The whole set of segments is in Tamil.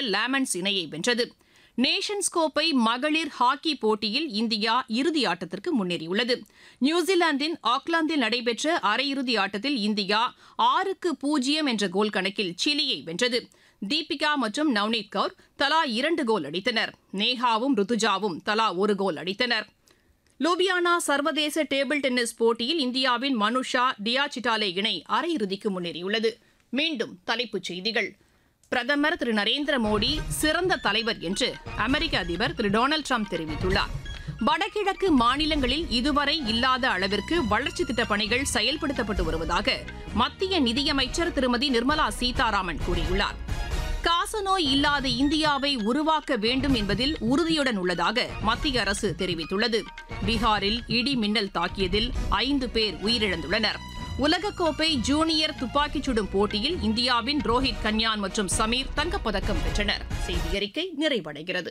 லேமன்ஸ் இணையை வென்றது நேஷன்ஸ் கோப்பை மகளிர் ஹாக்கி போட்டியில் இந்தியா இறுதி ஆட்டத்திற்கு முன்னேறியுள்ளது நியூசிலாந்தின் ஆக்லாந்தில் நடைபெற்ற அரையிறுதி ஆட்டத்தில் இந்தியா ஆறுக்கு பூஜ்ஜியம் என்ற கோல் கணக்கில் சிலியை வென்றது தீபிகா மற்றும் நவ்னீத் கவுர் தலா இரண்டு கோல் அடித்தனர் நேஹாவும் ருத்துஜாவும் தலா ஒரு கோல் அடித்தனர் லூபியானா சர்வதேச டேபிள் டென்னிஸ் போட்டியில் இந்தியாவின் மனுஷா டியா சிட்டாலே இணை அரையிறுதிக்கு முன்னேறியுள்ளது மீண்டும் தலைப்புச் செய்திகள் பிரதமர் திரு நரேந்திர மோடி சிறந்த தலைவர் என்று அமெரிக்க அதிபர் திரு டொனால்டு ட்ரம்ப் தெரிவித்துள்ளார் வடகிழக்கு மாநிலங்களில் இதுவரை இல்லாத அளவிற்கு வளர்ச்சி திட்டப் பணிகள் செயல்படுத்தப்பட்டு வருவதாக மத்திய நிதியமைச்சர் திருமதி நிர்மலா சீதாராமன் கூறியுள்ளார் காசநோய் இல்லாத இந்தியாவை உருவாக்க வேண்டும் என்பதில் உறுதியுடன் உள்ளதாக மத்திய அரசு தெரிவித்துள்ளது பீகாரில் இடி மின்னல் தாக்கியதில் ஐந்து பேர் உயிரிழந்துள்ளனர் உலகக்கோப்பை ஜூனியர் துப்பாக்கிச் சுடும் போட்டியில் இந்தியாவின் ரோஹித் கன்யான் மற்றும் சமீர் தங்கப்பதக்கம் பெற்றனர் செய்தி அறிக்கை நிறைவடைகிறது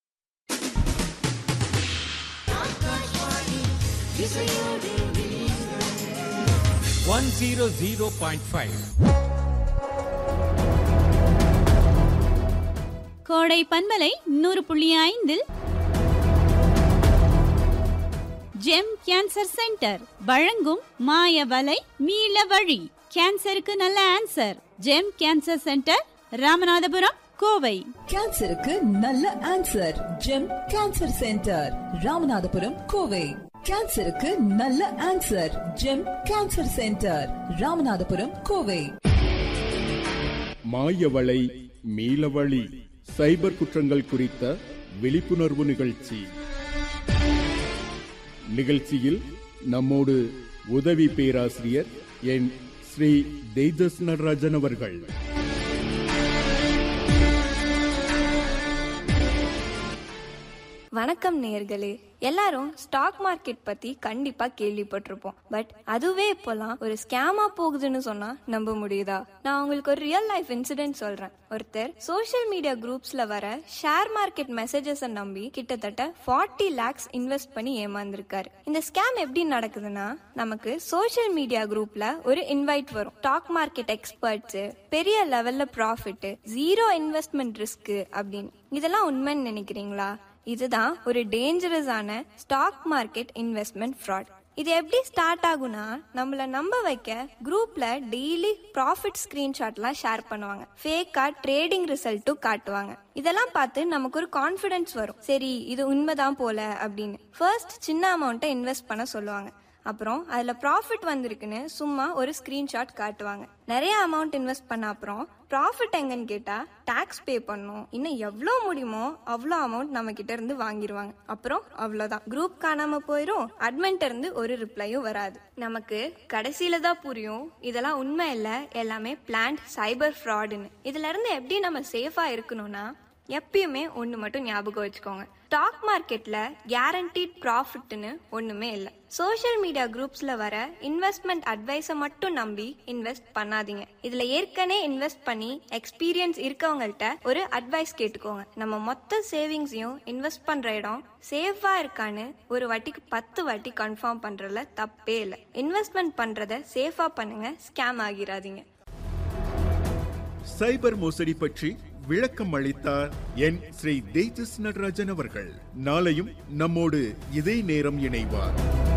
one zero zero point five Kodai பண்பலை நூறு புள்ளி ஐந்தில் ஜெம் கேன்சர் சென்டர் வழங்கும் மாய வலை மீள வழி கேன்சருக்கு நல்ல answer Gem cancer centre Ramanathapuram Kovai கேன்சருக்கு நல்ல answer Gem cancer centre Ramanathapuram Kovai கேன்சருக்கு நல்ல answer Gem cancer centre Ramanathapuram Kovai மாயவளை மீளவழி சைபர் குற்றங்கள் குறித்த விழிப்புணர்வு நிகழ்ச்சி நிகழ்ச்சியில் நம்மோடு உதவி பேராசிரியர் என் ஸ்ரீ தேஜஸ் நடராஜன் அவர்கள் வணக்கம் நேர்களே எல்லாரும் ஸ்டாக் மார்க்கெட் பத்தி கண்டிப்பா கேள்விப்பட்டிருப்போம் பட் அதுவே இப்போலாம் ஒரு ஸ்கேமா போகுதுன்னு சொன்னா நம்ப முடியுதா நான் உங்களுக்கு ஒரு ரியல் லைஃப் இன்சிடென்ட் சொல்றேன் ஒருத்தர் சோஷியல் மீடியா குரூப்ஸ்ல வர ஷேர் மார்க்கெட் மெசேஜஸ் நம்பி கிட்டத்தட்ட ஃபார்ட்டி லேக்ஸ் இன்வெஸ்ட் பண்ணி ஏமாந்திருக்காரு இந்த ஸ்கேம் எப்படி நடக்குதுன்னா நமக்கு சோஷியல் மீடியா குரூப்ல ஒரு இன்வைட் வரும் ஸ்டாக் மார்க்கெட் எக்ஸ்பர்ட்ஸ் பெரிய லெவல்ல ப்ராஃபிட் ஜீரோ இன்வெஸ்ட்மெண்ட் ரிஸ்க் அப்படின்னு இதெல்லாம் உண்மைன்னு நினைக்கிறீங்களா இதுதான் ஒரு டேஞ்சரஸான ஸ்டாக் மார்க்கெட் இன்வெஸ்ட்மெண்ட் ஃப்ராட் இது எப்படி ஸ்டார்ட் ஆகும்னா நம்மள நம்ப வைக்க குரூப்ல டெய்லி ப்ராஃபிட் ஸ்கிரீன்ஷாட்லாம் ஷேர் பண்ணுவாங்க ஃபேக்கா ட்ரேடிங் ரிசல்ட்டும் காட்டுவாங்க இதெல்லாம் பார்த்து நமக்கு ஒரு கான்ஃபிடன்ஸ் வரும் சரி இது உண்மைதான் போல அப்படின்னு ஃபர்ஸ்ட் சின்ன அமௌண்ட்டை இன்வெஸ்ட் பண்ண சொல்லுவாங்க அப்புறம் அதில் ப்ராஃபிட் வந்திருக்குன்னு சும்மா ஒரு ஸ்க்ரீன்ஷாட் காட்டுவாங்க நிறைய அமௌண்ட் இன்வெஸ்ட் பண்ண அப்புறம் ப்ராஃபிட் எங்கன்னு கேட்டால் டேக்ஸ் பே பண்ணணும் இன்னும் எவ்வளோ முடியுமோ அவ்வளோ அமௌண்ட் நம்ம கிட்ட இருந்து வாங்கிடுவாங்க அப்புறம் அவ்வளோதான் குரூப் காணாம போயிடும் அட்மெண்ட் இருந்து ஒரு ரிப்ளையும் வராது நமக்கு கடைசியில தான் புரியும் இதெல்லாம் உண்மை இல்லை எல்லாமே பிளான்ட் சைபர் ஃப்ராடுன்னு இதுல இருந்து எப்படி நம்ம சேஃபா இருக்கணும்னா எப்பயுமே ஒன்று மட்டும் ஞாபகம் வச்சுக்கோங்க ஸ்டாக் மார்க்கெட்ல கேரண்டீட் ப்ராஃபிட்னு ஒண்ணுமே இல்லை சோஷியல் மீடியா குரூப்ஸ்ல வர இன்வெஸ்ட்மெண்ட் அட்வைஸை மட்டும் நம்பி இன்வெஸ்ட் பண்ணாதீங்க இதுல ஏற்கனவே இன்வெஸ்ட் பண்ணி எக்ஸ்பீரியன்ஸ் இருக்கவங்கள்ட்ட ஒரு அட்வைஸ் கேட்டுக்கோங்க நம்ம மொத்த சேவிங்ஸையும் இன்வெஸ்ட் பண்ற இடம் சேஃபா இருக்கான்னு ஒரு வாட்டிக்கு பத்து வாட்டி கன்ஃபார்ம் பண்றதுல தப்பே இல்லை இன்வெஸ்ட்மெண்ட் பண்றத சேஃபா பண்ணுங்க ஸ்கேம் ஆகிராதீங்க சைபர் மோசடி பற்றி விளக்கம் அளித்தார் என் ஸ்ரீ தேஜஸ் நடராஜன் அவர்கள் நாளையும் நம்மோடு இதே நேரம் இணைவார்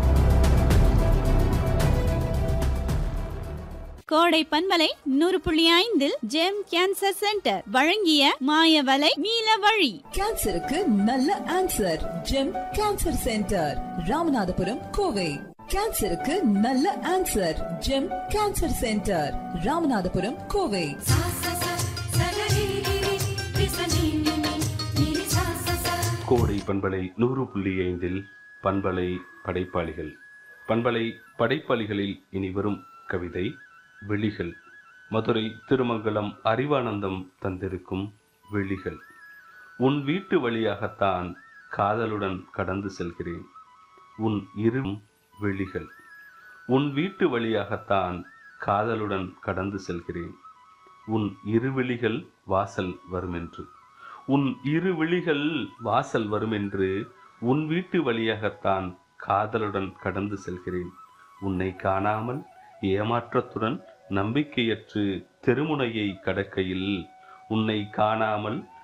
கோடை பண்பலை நூறு புள்ளி ஐந்தில் ஜெம் கேன்சர் சென்டர் வழங்கிய மாய வலை மீள வழி கேன்சருக்கு நல்ல answer Gem cancer centre Ramanathapuram Kovai கேன்சருக்கு நல்ல answer Gem cancer centre Ramanathapuram Kovai Kodai பண்பலை நூறு புள்ளி ஐந்தில் பண்பலை படைப்பாளிகள் பண்பலை படைப்பாளிகளில் இனி வரும் கவிதை விழிகள் மதுரை திருமங்கலம் அறிவானந்தம் தந்திருக்கும் விழிகள் உன் வீட்டு வழியாகத்தான் காதலுடன் கடந்து செல்கிறேன் உன் இரு விழிகள் உன் வீட்டு வழியாகத்தான் காதலுடன் கடந்து செல்கிறேன் உன் இரு விழிகள் வாசல் வருமென்று உன் இரு விழிகள் வாசல் வருமென்று உன் வீட்டு வழியாகத்தான் காதலுடன் கடந்து செல்கிறேன் உன்னை காணாமல் ஏமாற்றத்துடன் நம்பிக்கையற்று தெருமுனையை கடக்கையில் உன்னை காணாமல்